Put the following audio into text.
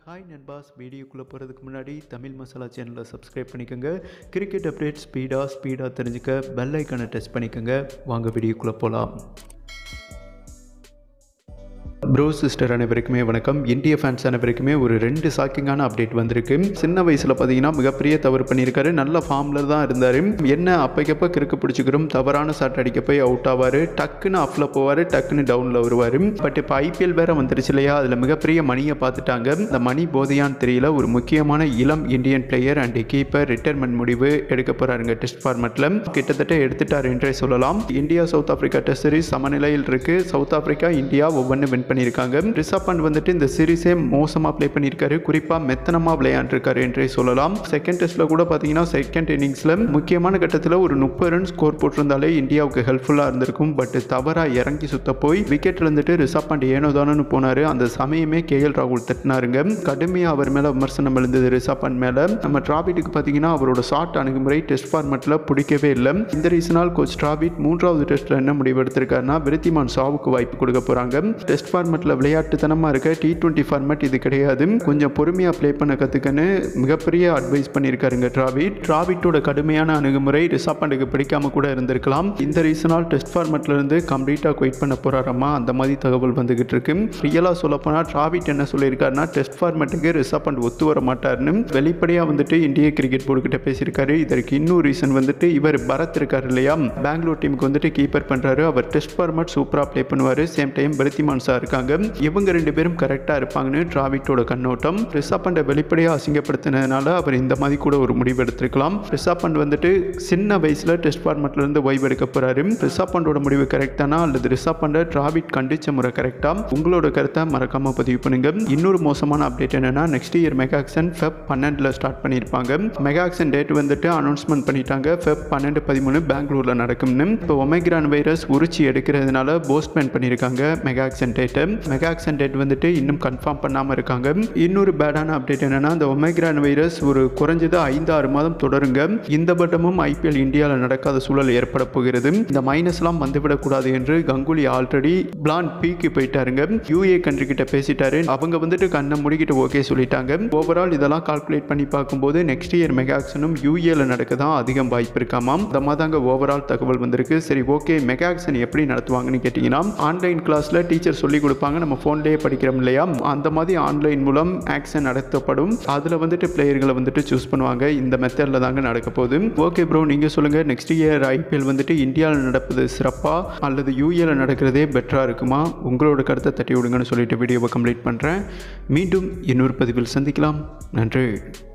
hi நண்பாஸ் வீடியோக்குள்ளே போகிறதுக்கு முன்னாடி தமிழ் மசாலா சேனலை சப்ஸ்கிரைப் பண்ணிக்கோங்க கிரிக்கெட் அப்டேட் ஸ்பீடாக ஸ்பீடாக தெரிஞ்சுக்க பெல் ஐக்கனை டச் பண்ணிக்கோங்க வாங்க வீடியோக்குள்ளே போகலாம் ப்ரோ சிஸ்டர் அனைவருக்குமே வணக்கம் இந்திய ஃபேன்ஸ் அனைவருக்குமே ஒரு ரெண்டு ஷாக்கிங்கான அப்டேட் வந்திருக்கு சின்ன வயசில் பார்த்தீங்கன்னா மிகப்பெரிய தவறு பண்ணியிருக்காரு நல்ல ஃபார்மில் தான் இருந்தார் என்ன அப்பைக்கப்போ கிறுக்கு பிடிச்சிக்கிறோம் தவறான ஷாட் அடிக்க போய் அவுட் ஆவார் டக்குன்னு அஃப்ல போவார் டக்குன்னு டவுனில் வருவார் பட் இப்போ ஐபிஎல் வேற வந்துருச்சு இல்லையா அதில் மிகப்பெரிய மணியை பார்த்துட்டாங்க இந்த மணி போதையான்னு தெரியல ஒரு முக்கியமான இளம் Indian player and keeper retirement முடிவு எடுக்க போகிறாருங்க டெஸ்ட் ஃபார்மெட்டில் கிட்டத்தட்ட எடுத்துட்டார் என்றே சொல்லலாம் India South Africa test series சமநிலையில் இருக்கு சவுத் ஆப்பிரிக்கா இந்தியா ஒவ்வொன்று வின் பண்ணியிருக்காங்க ரிஷப் பண்ட் வந்துட்டு இந்த சீரிஸே மோசமாக ப்ளே பண்ணியிருக்காரு குறிப்பாக மெத்தனமாக விளையாண்டுருக்காரு என்றே சொல்லலாம் செகண்ட் டெஸ்ட்டில் கூட பார்த்தீங்கன்னா செகண்ட் இன்னிங்ஸில் முக்கியமான கட்டத்தில் ஒரு முப்பது ரன் ஸ்கோர் போட்டிருந்தாலே இந்தியாவுக்கு ஹெல்ப்ஃபுல்லாக இருந்திருக்கும் பட் தவறாக இறங்கி சுத்த போய் விக்கெட் இருந்துட்டு ரிஷப் பண்ட் ஏனோ தானோன்னு போனார் அந்த சமயமே கே எல் ராகுல் தட்டினாருங்க கடுமையாக அவர் மேலே விமர்சனம் எழுந்தது ரிஷப் பண்ட் மேலே நம்ம டிராபிட்டுக்கு பார்த்தீங்கன்னா அவரோட ஷார்ட் அணுகுமுறை டெஸ்ட் ஃபார்மெட்டில் பிடிக்கவே இல்லை இந்த ரீசனால் கோச் டிராபிட் மூன்றாவது டெஸ்ட்டில் என்ன முடிவு எடுத்திருக்காருன்னா விருத்திமான் சாவுக்கு வாய்ப்பு கொடுக்க போகிறாங்க டெஸ்ட் ஃபார்மெட்டில் விளையாட்டுத்தனமாக இருக்க டி டுவெண்ட்டி ஃபார்மெட் இது கிடையாது கொஞ்சம் பொறுமையாக ப்ளே பண்ண கற்றுக்கன்னு மிகப்பெரிய அட்வைஸ் பண்ணியிருக்காருங்க டிராவிட் டிராவிட்டோட கடுமையான அணுகுமுறை ரிஷப் பண்டுக்கு பிடிக்காம கூட இருந்திருக்கலாம் இந்த ரீசனால் டெஸ்ட் ஃபார்மெட்ல இருந்து கம்ப்ளீட்டாக குயிட் பண்ண போறாராமா அந்த மாதிரி தகவல் வந்துகிட்டு இருக்கு ரியலாக சொல்லப்போனால் டிராவிட் என்ன சொல்லியிருக்காருன்னா டெஸ்ட் ஃபார்மெட்டுக்கு ரிஷப் பண்ட் ஒத்து வர மாட்டார்னு வெளிப்படையாக வந்துட்டு இந்திய கிரிக்கெட் போர்டு கிட்ட பேசியிருக்காரு இதற்கு இன்னொரு ரீசன் வந்துட்டு இவர் பரத் இருக்கார் இல்லையா பெங்களூர் டீமுக்கு வந்துட்டு கீப்பர் பண்ணுறாரு அவர் டெஸ்ட் ஃபார்மெட் சூப்பராக ப்ளே பண்ணுவார் சேம் டைம் பரித்திமான் சார் இருக்காங்க இவங்க ரெண்டு பேரும் கரெக்டாக இருப்பாங்கன்னு டிராவிட்டோட கண்ணோட்டம் ரிஷப் பண்டை வெளிப்படையாக அசிங்கப்படுத்தினதுனால அவர் இந்த மாதிரி கூட ஒரு முடிவு எடுத்திருக்கலாம் ரிஷப் பண்ட் வந்துட்டு சின்ன வயசில் டெஸ்ட் ஃபார்மெட்ல இருந்து ஓய்வு எடுக்க போறாரு ரிஷப் பண்டோட முடிவு கரெக்டானா அல்லது ரிஷப் பண்டை டிராவிட் கண்டிச்ச முறை கரெக்டா உங்களோட கருத்தை மறக்காம பதிவு பண்ணுங்க இன்னொரு மோசமான அப்டேட் என்னன்னா நெக்ஸ்ட் இயர் மெகாக்சன் ஃபெப் பன்னெண்டில் ஸ்டார்ட் பண்ணியிருப்பாங்க மெகாக்சன் டேட் வந்துட்டு அனௌன்ஸ்மெண்ட் பண்ணிட்டாங்க ஃபெப் பன்னெண்டு பதிமூணு பெங்களூரில் நடக்கும்னு இப்போ ஒமைக்ரான் வைரஸ் உரிச்சி எடுக்கிறதுனால போஸ்ட்மேன் பண்ணியிருக்காங்க மெகாக்சன் டேட்டு மெகாக்சன் டேட் வந்துட்டு இன்னும் கன்ஃபார்ம் பண்ணாமல் இருக்காங்க இன்னொரு பேடான அப்டேட் என்னன்னா இந்த ஒமைக்ரான் வைரஸ் ஒரு குறைஞ்சது ஐந்து ஆறு மாதம் தொடருங்க இந்த வட்டமும் ஐபிஎல் இந்தியாவில் நடக்காத சூழல் ஏற்பட போகிறது இந்த மைனஸ்லாம் வந்துவிடக்கூடாது என்று கங்குலி ஆல்ரெடி பிளான் பீக்கு போயிட்டாருங்க யூஏ கண்ட்ரி கிட்ட பேசிட்டாரு அவங்க வந்துட்டு கண்ணை முடிக்கிட்டு ஓகே சொல்லிட்டாங்க ஓவரால் இதெல்லாம் கால்குலேட் பண்ணி பார்க்கும்போது நெக்ஸ்ட் இயர் மெகாக்சனும் யூஏல நடக்க தான் அதிகம் வாய்ப்பு இருக்காமாம் இந்த மாதிரி தாங்க ஓவரால் தகவல் வந்திருக்கு சரி ஓகே மெகாக்சன் எப்படி நடத்துவாங்கன்னு கேட்டிங்கன்னா ஆன்லைன் கிளாஸில் டீச்சர் சொல்லி கொடுப்பாங்க நம்ம ஃபோன்லேயே படிக்கிறோம் இல்லையா அந்த மாதிரி ஆன்லைன் மூலம் ஆக்ஷன் நடத்தப்படும் அதில் வந்துட்டு பிளேயர்களை வந்துட்டு சூஸ் பண்ணுவாங்க இந்த மெத்தடில் தாங்க நடக்க போகுது ஓகே ப்ரோ நீங்கள் சொல்லுங்கள் நெக்ஸ்ட் இயர் ஐபிஎல் வந்துட்டு இந்தியாவில் நடப்பது சிறப்பாக அல்லது யூஏல நடக்கிறதே பெட்டராக இருக்குமா உங்களோட கருத்தை தட்டி விடுங்கன்னு சொல்லிட்டு வீடியோவை கம்ப்ளீட் பண்ணுறேன் மீண்டும் இன்னொரு பதிவில் சந்திக்கலாம் நன்றி